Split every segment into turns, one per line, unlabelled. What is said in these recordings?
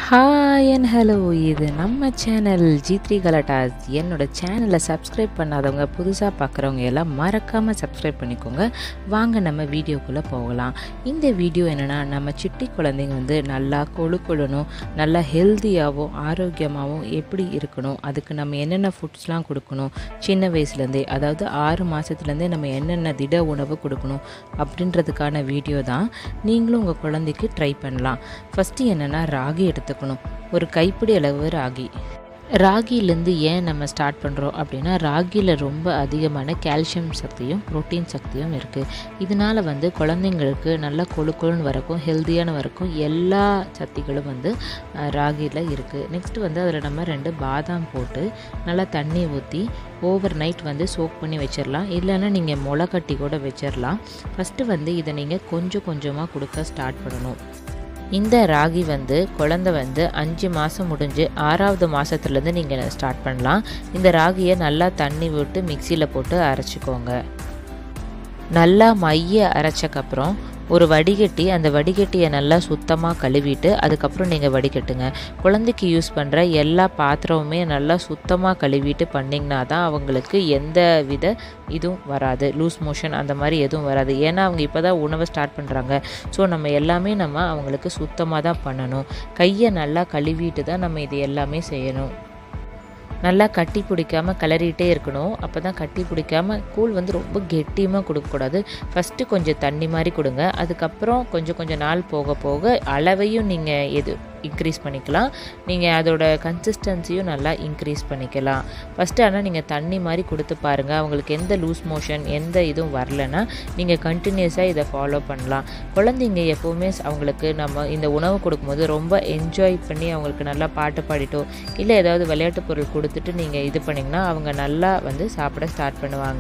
hi and hello இது நம்ம channel G three கலாட்டாஸ் என்னோட சேனலை சப்ஸ்கிரைப் பண்ணாதவங்க புதுசாக பார்க்குறவங்க எல்லாம் மறக்காமல் சப்ஸ்கிரைப் பண்ணிக்கோங்க வாங்க நம்ம வீடியோக்குள்ளே போகலாம் இந்த வீடியோ என்னென்னா நம்ம சிட்டி குழந்தைங்க வந்து நல்லா கொழு கொழுணும் நல்லா ஹெல்த்தியாகவும் ஆரோக்கியமாகவும் எப்படி இருக்கணும் அதுக்கு நம்ம என்னென்ன ஃபுட்ஸ்லாம் கொடுக்கணும் சின்ன வயசுலேருந்தே அதாவது ஆறு மாதத்துலேருந்தே நம்ம என்னென்ன திட உணவு கொடுக்கணும் அப்படின்றதுக்கான வீடியோ தான் நீங்களும் உங்கள் குழந்தைக்கு ட்ரை பண்ணலாம் ஃபஸ்ட்டு என்னென்னா ராகி எடுத்துக்கணும் ஒரு கைப்பிடி அளவு ராகி ராகிலேருந்து ஏன் நம்ம ஸ்டார்ட் பண்ணுறோம் அப்படின்னா ராகியில் ரொம்ப அதிகமான கால்சியம் சக்தியும் புரோட்டீன் சக்தியும் இருக்குது இதனால் வந்து குழந்தைங்களுக்கு நல்லா கொழு கொழுன்னு வரக்கும் ஹெல்த்தியான வரக்கும் எல்லா சக்திகளும் வந்து ராகியில் இருக்குது நெக்ஸ்ட்டு வந்து அதில் நம்ம ரெண்டு பாதாம் போட்டு நல்லா தண்ணி ஊற்றி ஓவர் நைட் வந்து சோக் பண்ணி வச்சிடலாம் இல்லைன்னா நீங்கள் முளை கட்டி கூட வச்சிடலாம் ஃபஸ்ட்டு வந்து இதை நீங்கள் கொஞ்சம் கொஞ்சமாக கொடுக்க ஸ்டார்ட் பண்ணணும் இந்த ராகி வந்து குழந்தை வந்து அஞ்சு மாதம் முடிஞ்சு ஆறாவது மாதத்துலேருந்து நீங்கள் ஸ்டார்ட் பண்ணலாம் இந்த ராகியை நல்லா தண்ணி விட்டு மிக்சியில் போட்டு அரைச்சிக்கோங்க நல்லா மைய அரைச்சக்கப்புறம் ஒரு வடிகட்டி அந்த வடிகட்டியை நல்லா சுத்தமாக கழுவிட்டு அதுக்கப்புறம் நீங்கள் வடிகட்டுங்க குழந்தைக்கு யூஸ் பண்ணுற எல்லா பாத்திரமுமே நல்லா சுத்தமாக கழுவிட்டு பண்ணிங்கன்னா தான் அவங்களுக்கு எந்த வித இதுவும் வராது லூஸ் மோஷன் அந்த மாதிரி எதுவும் வராது ஏன்னா அவங்க இப்போ தான் உணவை ஸ்டார்ட் பண்ணுறாங்க ஸோ நம்ம எல்லாமே நம்ம அவங்களுக்கு சுத்தமாக தான் பண்ணணும் கையை நல்லா கழுவிட்டு தான் நம்ம இது எல்லாமே செய்யணும் நல்லா கட்டி பிடிக்காமல் கிளறிட்டே இருக்கணும் அப்போ தான் கட்டி பிடிக்காமல் கூழ் வந்து ரொம்ப கெட்டியமாக கொடுக்கக்கூடாது ஃபஸ்ட்டு கொஞ்சம் தண்ணி மாதிரி கொடுங்க அதுக்கப்புறம் கொஞ்சம் கொஞ்சம் நாள் போக போக அளவையும் நீங்கள் எது இன்க்ரீஸ் பண்ணிக்கலாம் நீங்கள் அதோட கன்சிஸ்டன்சியும் நல்லா இன்க்ரீஸ் பண்ணிக்கலாம் ஃபஸ்ட்டு ஆனால் நீங்கள் தண்ணி மாதிரி கொடுத்து பாருங்கள் அவங்களுக்கு எந்த லூஸ் மோஷன் எந்த இதுவும் வரலன்னா நீங்கள் கண்டினியூஸாக இதை ஃபாலோ பண்ணலாம் குழந்தைங்க எப்போவுமே அவங்களுக்கு நம்ம இந்த உணவு கொடுக்கும்போது ரொம்ப என்ஜாய் பண்ணி அவங்களுக்கு நல்லா பாட்டு பாடிட்டோ இல்லை ஏதாவது விளையாட்டு பொருள் கொடுத்துட்டு நீங்கள் இது பண்ணிங்கன்னா அவங்க நல்லா வந்து சாப்பிட ஸ்டார்ட் பண்ணுவாங்க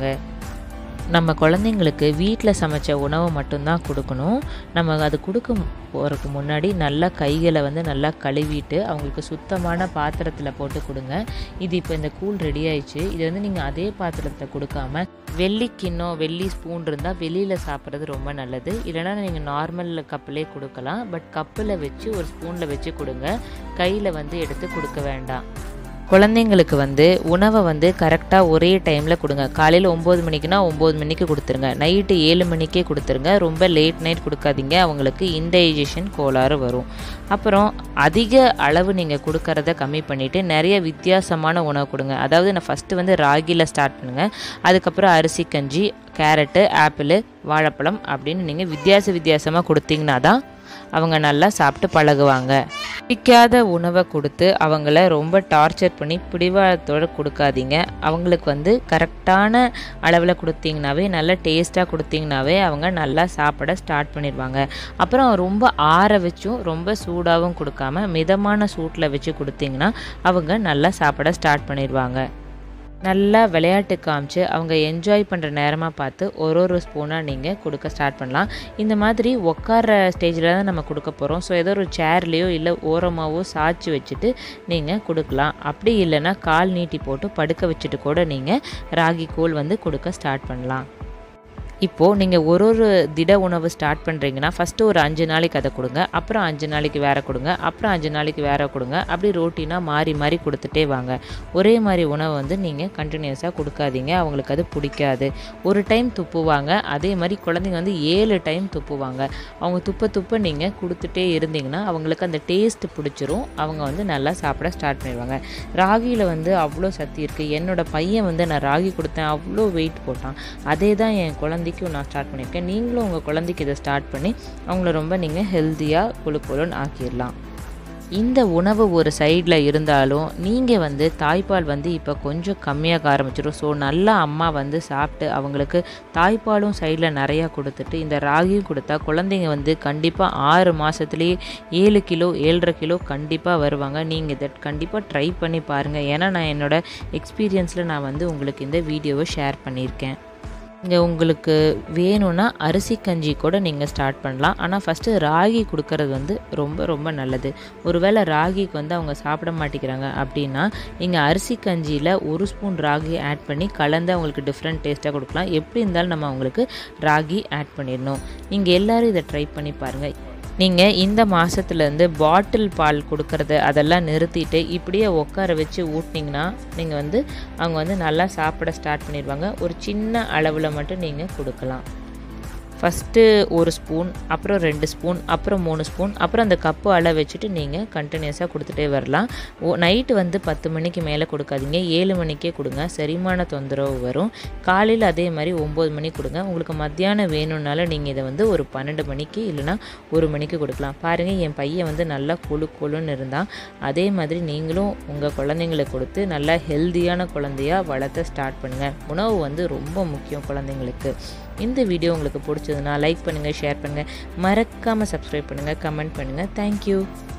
நம்ம குழந்தைங்களுக்கு வீட்டில் சமைச்ச உணவை மட்டும்தான் கொடுக்கணும் நம்ம அது கொடுக்க போகிறதுக்கு முன்னாடி நல்லா கைகளை வந்து நல்லா கழுவிட்டு அவங்களுக்கு சுத்தமான பாத்திரத்தில் போட்டு கொடுங்க இது இப்போ இந்த கூழ் ரெடி ஆயிடுச்சு இது வந்து நீங்கள் அதே பாத்திரத்தில் கொடுக்காம வெள்ளி கிண்ணம் வெள்ளி ஸ்பூன் இருந்தால் வெளியில் சாப்பிட்றது ரொம்ப நல்லது இல்லைனா நீங்கள் நார்மல் கப்பிலே கொடுக்கலாம் பட் கப்பில் வச்சு ஒரு ஸ்பூனில் வச்சு கொடுங்க கையில் வந்து எடுத்து கொடுக்க வேண்டாம் குழந்தைங்களுக்கு வந்து உணவை வந்து கரெக்டாக ஒரே டைமில் கொடுங்க காலையில் ஒம்பது மணிக்குனா ஒம்பது மணிக்கு கொடுத்துருங்க நைட்டு ஏழு மணிக்கே கொடுத்துருங்க ரொம்ப லேட் நைட் கொடுக்காதீங்க அவங்களுக்கு இன்டைஜஷன் கோளாறு வரும் அப்புறம் அதிக அளவு நீங்கள் கொடுக்கறத கம்மி பண்ணிவிட்டு நிறைய வித்தியாசமான உணவு கொடுங்க அதாவது நான் ஃபஸ்ட்டு வந்து ராகியில் ஸ்டார்ட் பண்ணுங்கள் அதுக்கப்புறம் அரிசி கஞ்சி கேரட்டு ஆப்பிள் வாழைப்பழம் அப்படின்னு நீங்கள் வித்தியாச வித்தியாசமாக கொடுத்தீங்கன்னா தான் அவங்க நல்லா சாப்பிட்டு பழகுவாங்க பிடிக்காத உணவை கொடுத்து அவங்கள ரொம்ப டார்ச்சர் பண்ணி பிடிவாதத்தோடு கொடுக்காதீங்க அவங்களுக்கு வந்து கரெக்டான அளவில் கொடுத்தீங்கனாவே நல்லா டேஸ்ட்டாக கொடுத்தீங்கனாவே அவங்க நல்லா சாப்பிட ஸ்டார்ட் பண்ணிடுவாங்க அப்புறம் ரொம்ப ஆற வச்சும் ரொம்ப சூடாகவும் கொடுக்காம மிதமான சூட்டில் வச்சு கொடுத்தீங்கன்னா அவங்க நல்லா சாப்பிட ஸ்டார்ட் பண்ணிடுவாங்க நல்லா விளையாட்டு காமிச்சு அவங்க என்ஜாய் பண்ணுற நேரமாக பார்த்து ஒரு ஒரு ஸ்பூனாக நீங்கள் கொடுக்க ஸ்டார்ட் பண்ணலாம் இந்த மாதிரி உட்கார ஸ்டேஜில் தான் நம்ம கொடுக்க போகிறோம் ஸோ ஏதோ ஒரு சேர்லேயோ இல்லை ஓரமாகவோ சாய்ச்சி வச்சுட்டு நீங்கள் கொடுக்கலாம் அப்படி இல்லைன்னா கால் நீட்டி போட்டு படுக்க வச்சுட்டு கூட நீங்கள் ராகி கூழ் வந்து கொடுக்க ஸ்டார்ட் பண்ணலாம் இப்போது நீங்கள் ஒரு ஒரு திட உணவு ஸ்டார்ட் பண்ணுறீங்கன்னா ஃபஸ்ட்டு ஒரு அஞ்சு நாளைக்கு அதை கொடுங்க அப்புறம் அஞ்சு நாளைக்கு வேறு கொடுங்க அப்புறம் அஞ்சு நாளைக்கு வேறு கொடுங்க அப்படி ரொட்டீனாக மாறி மாறி கொடுத்துட்டே வாங்க ஒரே மாதிரி உணவை வந்து நீங்கள் கண்டினியூஸாக கொடுக்காதீங்க அவங்களுக்கு அது பிடிக்காது ஒரு டைம் துப்புவாங்க அதே மாதிரி குழந்தைங்க வந்து ஏழு டைம் துப்புவாங்க அவங்க துப்ப துப்ப நீங்கள் கொடுத்துட்டே இருந்தீங்கன்னா அவங்களுக்கு அந்த டேஸ்ட் பிடிச்சிரும் அவங்க வந்து நல்லா சாப்பிட ஸ்டார்ட் பண்ணிடுவாங்க ராகியில் வந்து அவ்வளோ சக்தி இருக்குது என்னோடய பையன் வந்து நான் ராகி கொடுத்தேன் அவ்வளோ வெயிட் போட்டான் அதே தான் என் குழந்தை குழந்தைக்கும் நான் ஸ்டார்ட் பண்ணியிருக்கேன் நீங்களும் உங்கள் குழந்தைக்கு இதை ஸ்டார்ட் பண்ணி அவங்கள ரொம்ப நீங்கள் ஹெல்த்தியாக குழு குழுன்னு ஆக்கிடலாம் இந்த உணவு ஒரு சைடில் இருந்தாலும் நீங்கள் வந்து தாய்ப்பால் வந்து இப்போ கொஞ்சம் கம்மியாக ஆரம்பிச்சிடும் ஸோ நல்லா அம்மா வந்து சாப்பிட்டு அவங்களுக்கு தாய்ப்பாலும் சைடில் நிறையா கொடுத்துட்டு இந்த ராகியும் கொடுத்தா குழந்தைங்க வந்து கண்டிப்பாக ஆறு மாதத்துலேயே ஏழு கிலோ ஏழரை கிலோ கண்டிப்பாக வருவாங்க நீங்கள் இதை கண்டிப்பாக ட்ரை பண்ணி பாருங்கள் ஏன்னா நான் என்னோடய எக்ஸ்பீரியன்ஸில் நான் வந்து உங்களுக்கு இந்த வீடியோவை ஷேர் பண்ணியிருக்கேன் இங்கே உங்களுக்கு வேணும்னா அரிசி கஞ்சி கூட நீங்கள் ஸ்டார்ட் பண்ணலாம் ஆனால் ஃபஸ்ட்டு ராகி கொடுக்கறது வந்து ரொம்ப ரொம்ப நல்லது ஒருவேளை ராகிக்கு வந்து அவங்க சாப்பிட மாட்டேங்கிறாங்க அப்படின்னா நீங்கள் அரிசி கஞ்சியில் ஒரு ஸ்பூன் ராகி ஆட் பண்ணி கலந்து அவங்களுக்கு டிஃப்ரெண்ட் டேஸ்ட்டாக கொடுக்கலாம் எப்படி இருந்தாலும் நம்ம அவங்களுக்கு ராகி ஆட் பண்ணிடணும் நீங்கள் எல்லோரும் இதை ட்ரை பண்ணி பாருங்கள் நீங்கள் இந்த மாதத்துலேருந்து பாட்டில் பால் கொடுக்கறது அதெல்லாம் நிறுத்திட்டு இப்படியே உட்கார வச்சு ஊட்டினீங்கன்னா நீங்கள் வந்து அவங்க வந்து நல்லா சாப்பிட ஸ்டார்ட் பண்ணிடுவாங்க ஒரு சின்ன அளவில் மட்டும் நீங்கள் கொடுக்கலாம் ஃபஸ்ட்டு ஒரு ஸ்பூன் அப்புறம் ரெண்டு ஸ்பூன் அப்புறம் மூணு ஸ்பூன் அப்புறம் அந்த கப்பு அளவு வச்சுட்டு நீங்கள் கண்டினியூஸாக கொடுத்துட்டே வரலாம் ஓ நைட்டு வந்து பத்து மணிக்கு மேலே கொடுக்காதீங்க ஏழு மணிக்கே கொடுங்க செரிமான தொந்தரவு வரும் காலையில் அதே மாதிரி ஒம்பது மணி கொடுங்க உங்களுக்கு மத்தியானம் வேணும்னால நீங்கள் இதை வந்து ஒரு பன்னெண்டு மணிக்கு இல்லைனா ஒரு மணிக்கு கொடுக்கலாம் பாருங்கள் என் பையன் வந்து நல்லா கொழு கொழுன்னு இருந்தான் அதே மாதிரி நீங்களும் உங்கள் குழந்தைங்களுக்கு கொடுத்து நல்லா ஹெல்த்தியான குழந்தையாக வளர்த்த ஸ்டார்ட் பண்ணுங்கள் உணவு வந்து ரொம்ப முக்கியம் குழந்தைங்களுக்கு இந்த வீடியோ உங்களுக்கு பிடிச்சதுன்னா லைக் பண்ணுங்கள் ஷேர் பண்ணுங்கள் மறக்காமல் சப்ஸ்கிரைப் பண்ணுங்கள் கமெண்ட் பண்ணுங்கள் தேங்க்யூ